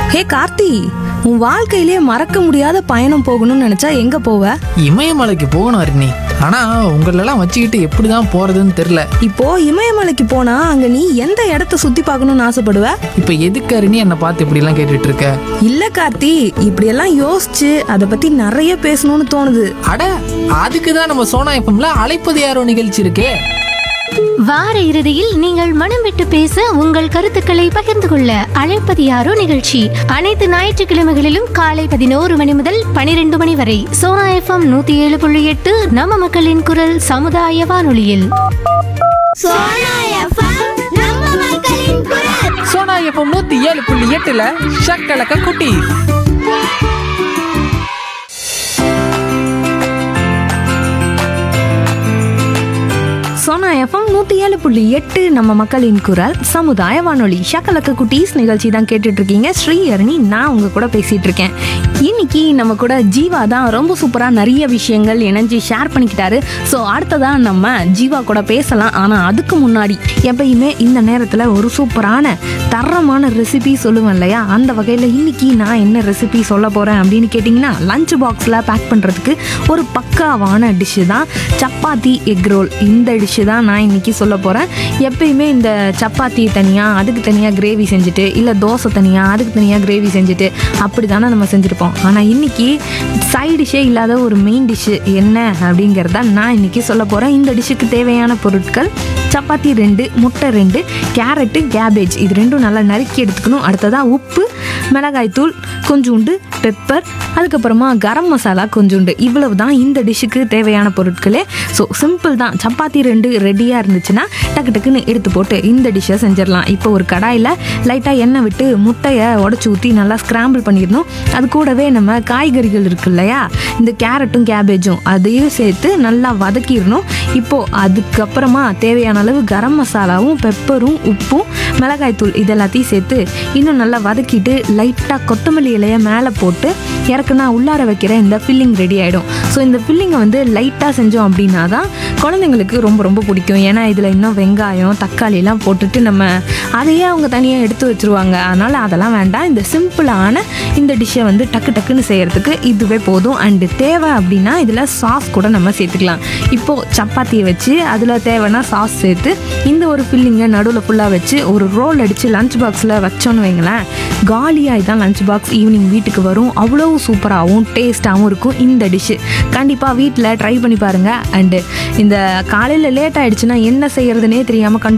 ஹே கார்த்தி உன் வாழ்க்கையிலே மறக்க முடியாத பயணம் போகணும்னு நினைச்சா எங்க போவ இமயமலைக்கு போகணும் அருணி ஆனா உங்களெல்லாம் வச்சுக்கிட்டு எப்படி தான் போறதுன்னு தெரில இப்போ இமயமலைக்கு போனா அங்க நீ எந்த இடத்த சுத்தி பார்க்கணும்னு ஆசைப்படுவ இப்போ எதுக்கு அருணி என்னை பார்த்து இப்படிலாம் கேட்டுட்டு இருக்க இல்ல கார்த்தி இப்படியெல்லாம் யோசிச்சு அதை பத்தி நிறைய பேசணும்னு தோணுது அட அதுக்கு தான் நம்ம சோனா எஃப்எம்ல அழைப்பது யாரோ நிகழ்ச்சி இருக்கே வார இறுதியில் நீங்கள் மனம் விட்டு பேச உங்கள் கருத்துக்களை பகிர்ந்து கொள்ள அழைப்பது யாரோ நிகழ்ச்சி அனைத்து ஞாயிற்றுக்கிழமைகளிலும் காலை பதினோரு மணி முதல் பனிரெண்டு மணி வரை சோனா எஃப்எம் நூத்தி ஏழு புள்ளி எட்டு நம்ம மக்களின் குரல் சமுதாய வானொலியில் சோனா எஃப்எம் நம்ம மக்களின் குரல் சோனா எஃப்எம் நூத்தி ஏழு புள்ளி எட்டுல ஷக்கலக்க குட்டி சோனா எஃப்எம் நூத்தி ஏழு புள்ளி எட்டு நம்ம மக்களின் குரல் சமுதாய வானொலி ஷக்கலக்க குட்டீஸ் நிகழ்ச்சி தான் கேட்டுட்டு இருக்கீங்க ஸ்ரீஹரணி நான் உங்க கூட பேசிட்டு இருக்கேன் இன்னைக்கு நம்ம கூட ஜீவா தான் ரொம்ப சூப்பரா நிறைய விஷயங்கள் இணைஞ்சு ஷேர் பண்ணிக்கிட்டாரு ஸோ அடுத்ததா நம்ம ஜீவா கூட பேசலாம் ஆனா அதுக்கு முன்னாடி எப்பயுமே இந்த நேரத்துல ஒரு சூப்பரான தரமான ரெசிபி சொல்லுவேன் இல்லையா அந்த வகையில் இன்னைக்கு நான் என்ன ரெசிபி சொல்ல போறேன் அப்படின்னு கேட்டிங்கன்னா லஞ்ச் பாக்ஸில் பேக் பண்ணுறதுக்கு ஒரு பக்காவான டிஷ்ஷு தான் சப்பாத்தி எக் ரோல் இந்த டிஷ்ஷு தான் நான் இன்னைக்கு சொல்ல போகிறேன் எப்பயுமே இந்த சப்பாத்தி தனியாக அதுக்கு தனியாக கிரேவி செஞ்சுட்டு இல்லை தோசை தனியாக அதுக்கு தனியாக கிரேவி செஞ்சுட்டு அப்படி தானே நம்ம செஞ்சுருப்போம் ஆனால் இன்னைக்கு சைட் டிஷ்ஷே இல்லாத ஒரு மெயின் டிஷ்ஷு என்ன அப்படிங்கிறத நான் இன்னைக்கு சொல்ல போகிறேன் இந்த டிஷ்ஷுக்கு தேவையான பொருட்கள் சப்பாத்தி ரெண்டு முட்டை ரெண்டு கேரட்டு கேபேஜ் இது ரெண்டும் நல்லா நறுக்கி எடுத்துக்கணும் அடுத்ததாக உப்பு மிளகாய்த்தூள் கொஞ்சோண்டு பெப்பர் அதுக்கப்புறமா கரம் மசாலா கொஞ்சோண்டு இவ்வளவு தான் இந்த டிஷ்ஷுக்கு தேவையான பொருட்களே ஸோ சிம்பிள் தான் சப்பாத்தி ரெண்டு ரெடியாக இருந்துச்சுன்னா டக்கு டக்குன்னு எடுத்து போட்டு இந்த டிஷ்ஷை செஞ்சிடலாம் இப்போ ஒரு கடாயில் லைட்டாக எண்ணெய் விட்டு முட்டையை உடச்சி ஊற்றி நல்லா ஸ்க்ராம்பிள் பண்ணிடணும் அது கூடவே நம்ம காய்கறிகள் இருக்கு இல்லையா இந்த கேரட்டும் கேபேஜும் அதையும் சேர்த்து நல்லா வதக்கிடணும் இப்போது அதுக்கப்புறமா தேவையான அளவு கரம் மசாலாவும் பெப்பரும் உப்பும் மிளகாய்த்தூள் இது எல்லாத்தையும் சேர்த்து இன்னும் நல்லா வதக்கிட்டு லைட்டாக கொத்தமல்லி இலையை மேலே போட்டு இறக்குனா உள்ளார வைக்கிற இந்த ஃபில்லிங் ரெடி ஆகிடும் ஸோ இந்த ஃபில்லிங்கை வந்து லைட்டாக செஞ்சோம் அப்படின்னா தான் குழந்தைங்களுக்கு ரொம்ப ரொம்ப பிடிக்கும் ஏன்னா இதில் இன்னும் வெங்காயம் தக்காளிலாம் போட்டுட்டு நம்ம அதையே அவங்க தனியாக எடுத்து வச்சுருவாங்க அதனால் அதெல்லாம் வேண்டாம் இந்த சிம்பிளான இந்த டிஷ்ஷை வந்து டக்கு டக்குன்னு செய்கிறதுக்கு இதுவே போதும் அண்டு தேவை அப்படின்னா இதில் சாஸ் கூட நம்ம சேர்த்துக்கலாம் இப்போது சப்பாத்தியை வச்சு அதில் தேவைன்னா சாஸ் சேர்த்து இந்த ஒரு ஃபில்லிங்கை நடுவில் ஃபுல்லாக வச்சு ஒரு ரோல் அடித்து லஞ்ச் பாக்ஸில் வச்சோன்னு வைங்களேன் காலியாகி தான் லஞ்ச் பாக்ஸ் ஈவினிங் வீட்டுக்கு வரும் அவ்வளோ சூப்பராகவும் டேஸ்ட்டாகவும் இருக்கும் இந்த டிஷ்ஷு கண்டிப்பாக வீட்டில் ட்ரை பண்ணி பாருங்கள் அண்டு இந்த காலையில் லேட் ஆயிடுச்சுன்னா என்ன செய்யறதுனே தெரியாமல்